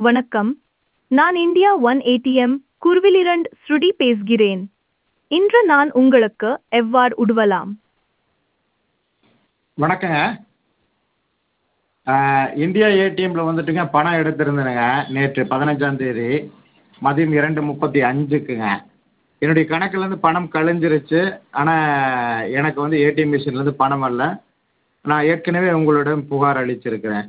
வணக்கம் நான் India one ATM குருவிலிரண்ட் ஸ்ருதி பேசுகிறேன் இன்று நான் உங்களுக்கு எவ்வாறு உதவலாம் வணக்கங்க இந்தியா ஏடிஎம்மில் வந்துட்டுங்க பணம் எடுத்திருந்தேனுங்க நேற்று பதினஞ்சாம் தேதி மதியம் இரண்டு முப்பத்தி அஞ்சுக்குங்க என்னுடைய கணக்குலேருந்து பணம் கழிஞ்சிருச்சு ஆனால் எனக்கு வந்து ஏடிஎம் மிஷின்லேருந்து பணம் வரல நான் ஏற்கனவே உங்களிடம் புகார் அளிச்சிருக்கிறேன்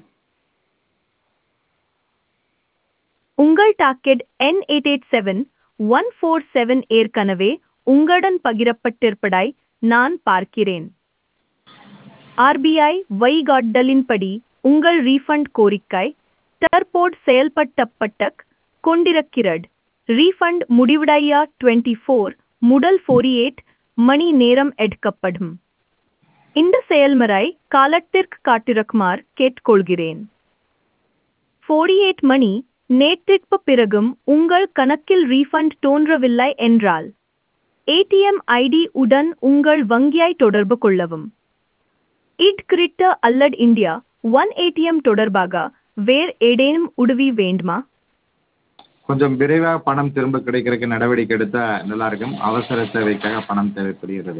உங்கள் docket N eight eight seven one four seven ஏற்கனவே உங்களுடன் பகிரப்பட்டிருப்பதாய் நான் பார்க்கிறேன் ஆர்பிஐ வழிகாட்டலின்படி உங்கள் ரீஃபண்ட் கோரிக்கை தற்போது செயல்படுத்தப்பட்ட கொண்டிருக்கிறது ரீஃபண்ட் முடிவடைய டுவெண்ட்டி ஃபோர் முதல் ஃபோர்டி எயிட் மணி நேரம் எடுக்கப்படும் இந்த செயல்முறை காலத்திற்கு காட்டிருக்குமாறு கேட்டுக்கொள்கிறேன் ஃபோர்டி எயிட் மணி நேற்றிற்கு பிறகும் உங்கள் கணக்கில் ரீஃபண்ட் தோன்றவில்லை என்றால் ஏடிஎம் ஐடி உடன் உங்கள் வங்கியை தொடர்பு கொள்ளவும் இட் குறித்த அல்லது இந்தியா ஒன் ஏடிஎம் தொடர்பாக வேறு ஏதேனும் உதவி வேண்டுமா கொஞ்சம் விரைவாக பணம் திரும்ப கிடைக்கிறதுக்கு நடவடிக்கை எடுத்தால் நல்லாயிருக்கும் அவசர தேவைக்காக பணம் தேவைப்படுகிறது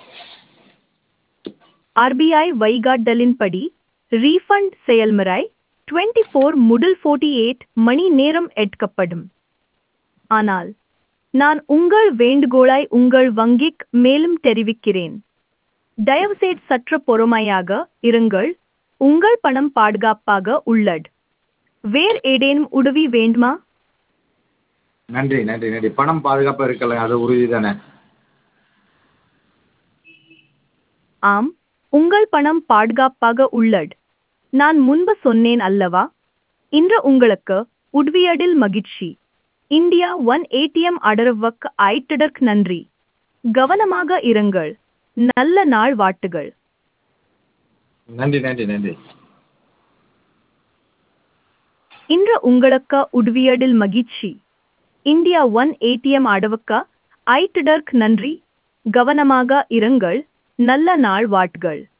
ஆர்பிஐ வழிகாட்டலின்படி ரீஃபண்ட் செயல்முறை டுவெண்ட்டி ஃபோர் முதல் ஃபோர்ட்டி எயிட் மணி நேரம் எடுக்கப்படும் ஆனால் நான் உங்கள் வேண்டுகோளை உங்கள் வங்கிக்கு மேலும் தெரிவிக்கிறேன் தயவுசெய்து சற்று பொறுமையாக இருங்கள் உங்கள் பணம் பாதுகாப்பாக உள்ளது வேறு ஏதேனும் உதவி வேண்டுமா நன்றி நன்றி நன்றி பணம் பாதுகாப்பாக இருக்கல அது உறுதி தானே ஆம் உங்கள் பணம் பாதுகாப்பாக உள்ளது நான் முன்பு சொன்னேன் அல்லவா இன்று உங்களுக்கு உதவியதில் மகிழ்ச்சி இந்தியா ஒன் ஏடிஎம் அடர்வக்கு ஆயிட்டதற்கு நன்றி கவனமாக இருங்கள் நல்ல நாள் வாட்டுகள் நன்றி நன்றி நன்றி இன்று உங்களுக்கு உதவியதில் மகிழ்ச்சி இந்தியா ஒன் ஏடிஎம் அடவுக்க ஆயிட்டதற்கு நன்றி கவனமாக இருங்கள் நல்ல நாள் வாட்டுகள்